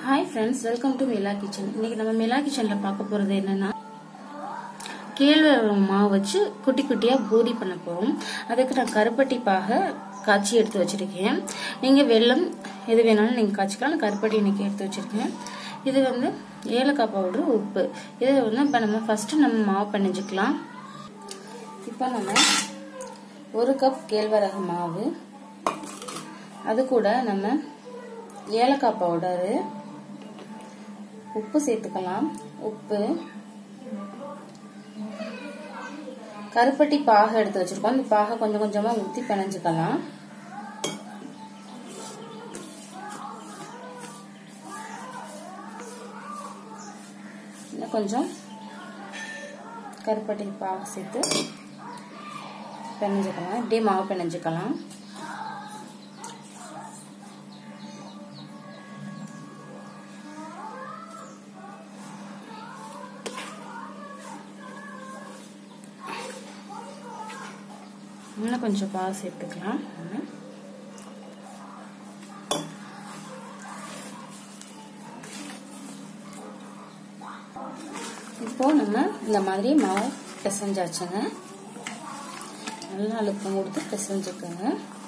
hi friends welcome to Mila kitchen இன்னைக்கு நம்ம மிலா கிச்சன்ல பார்க்க போறது என்னன்னா கேழ்வரகு மாவு வச்சு குட்டி குட்டியா பூரி பண்ண போறோம் அதுக்கு நான் கருப்பட்டி பாக காய்ச்சி எடுத்து வச்சிருக்கேன் நீங்க வெல்லம் எது வேணாலும் நீங்க காய்ச்சிக்கலாம் நான் கருப்பட்டி இன்னைக்கு எடுத்து வச்சிருக்கேன் இது வந்து ஏலக்காய் பவுடர் உப்பு இதை வந்து இப்போ நம்ம ஃபர்ஸ்ட் நம்ம மாவு பிணைஞ்சுக்கலாம் இப்போ நம்ம ஒரு கப் கேழ்வரகு மாவு அது கூட நம்ம ஏலக்காய் பவுடரு உப்பு சேர்த்துக்கலாம் உப்பு கருப்பட்டி பாகை எடுத்து வச்சிருக்கோம் இந்த பாகை கொஞ்சம் கொஞ்சமா ஊற்றி பிணைஞ்சுக்கலாம் இன்னும் கொஞ்சம் கருப்பட்டி பாகை சேர்த்து பிணைஞ்சுக்கலாம் இப்படியே மாவு பிணைஞ்சுக்கலாம் இன்னும் கொஞ்சம் பால் சேர்த்துக்கலாம் இப்போ நம்ம இந்த மாதிரி மாவு பிசைஞ்சாச்சுங்க நல்லா அழுத்தம் கொடுத்து பிசைஞ்சுக்கோங்க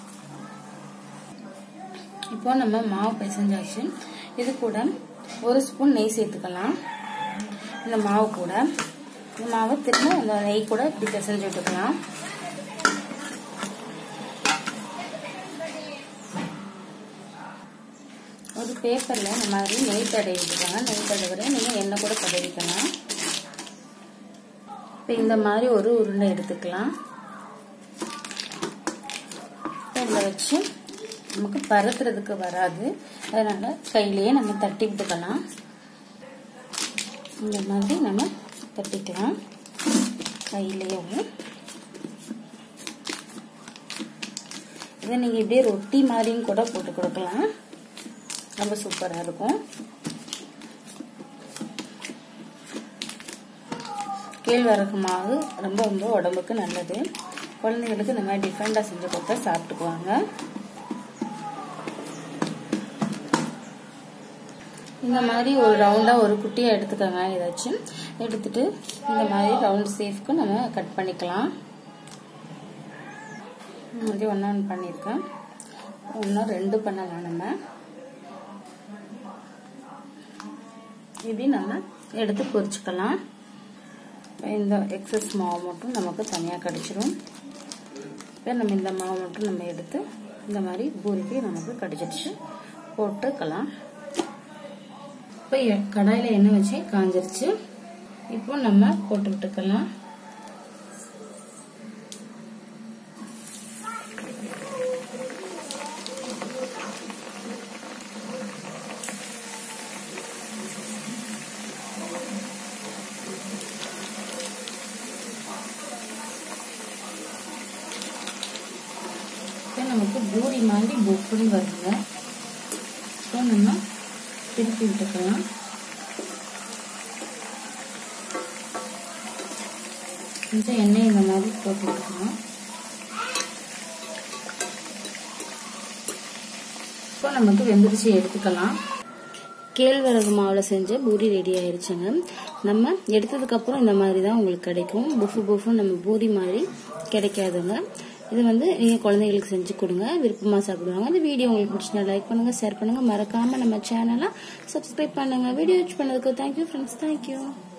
இப்போ நம்ம மாவு பிசைஞ்சாச்சு இது கூட ஒரு ஸ்பூன் நெய் சேர்த்துக்கலாம் இந்த மாவு கூட இந்த மாவை திரும்ப அந்த நெய் கூட இப்படி பிசைஞ்சு விட்டுக்கலாம் ஒரு பேப்பரில் இந்த மாதிரி நெய் தடவி விட்டுக்கோங்க நெய் தடவுற நீங்கள் எண்ணெய் கூட தடவிக்கலாம் இப்போ இந்த மாதிரி ஒரு உருண்டை எடுத்துக்கலாம் இதில் வச்சு நமக்கு பரத்துறதுக்கு வராது அதனால கையிலேயே நம்ம தட்டி விட்டுக்கலாம் இந்த மாதிரி நம்ம தட்டிக்கலாம் கையிலேயே இதை நீங்கள் இப்படியே ரொட்டி மாதிரியும் கூட போட்டு கொடுக்கலாம் ரொம்ப சூப்பராக இருக்கும் கேழ்வரகு மாவு ரொம்ப ரொம்ப உடம்புக்கு நல்லது குழந்தைங்களுக்கு இந்த மாதிரி டிஃப்ரெண்டாக செஞ்சு கொடுத்தா சாப்பிட்டுக்குவாங்க இந்த மாதிரி ஒரு ரவுண்டாக ஒரு குட்டியாக எடுத்துக்கோங்க ஏதாச்சும் எடுத்துட்டு இந்த மாதிரி ரவுண்ட் சேஃப்க்கு நம்ம கட் பண்ணிக்கலாம் மாதிரி ஒன்று ஒன்று பண்ணியிருக்கேன் ஒன்றும் ரெண்டு பண்ணலாம் நம்ம இப்படி நம்ம எடுத்து பொரிச்சுக்கலாம் இந்த எக்ஸஸ் மாவு மட்டும் நமக்கு தனியாக கிடச்சிரும் இப்போ நம்ம இந்த மாவு மட்டும் நம்ம எடுத்து இந்த மாதிரி பூரிக்கு நமக்கு கிடச்சிருச்சு போட்டுக்கலாம் இப்போ கடாயில் எண்ணெய் வச்சு காஞ்சிருச்சு இப்போ நம்ம போட்டு விட்டுக்கலாம் நமக்கு பூரி மாதிரி பொப்புன்னு வருங்க ஸோ நம்ம திருப்பி விட்டுக்கலாம் கொஞ்சம் எண்ணெய் இந்த மாதிரி போட்டு விட்டுக்கலாம் இப்போ நமக்கு வெந்திரிச்சு எடுத்துக்கலாம் கேழ்வரகு மாவில் செஞ்ச பூரி ரெடி ஆயிருச்சுங்க நம்ம எடுத்ததுக்கப்புறம் இந்த மாதிரி தான் உங்களுக்கு கிடைக்கும் புஃபு புஃபு நம்ம பூரி மாதிரி கிடைக்காதுங்க இது வந்து நீங்கள் குழந்தைங்களுக்கு செஞ்சு கொடுங்க விருப்பமாக சாப்பிடுவாங்க இந்த வீடியோ உங்களுக்கு பிடிச்சினா லைக் பண்ணுங்கள் ஷேர் பண்ணுங்கள் மறக்காமல் நம்ம சேனலை சப்ஸ்கிரைப் பண்ணுங்கள் வீடியோ யூஸ் பண்ணதுக்கு தேங்க்யூ ஃப்ரெண்ட்ஸ் தேங்க்யூ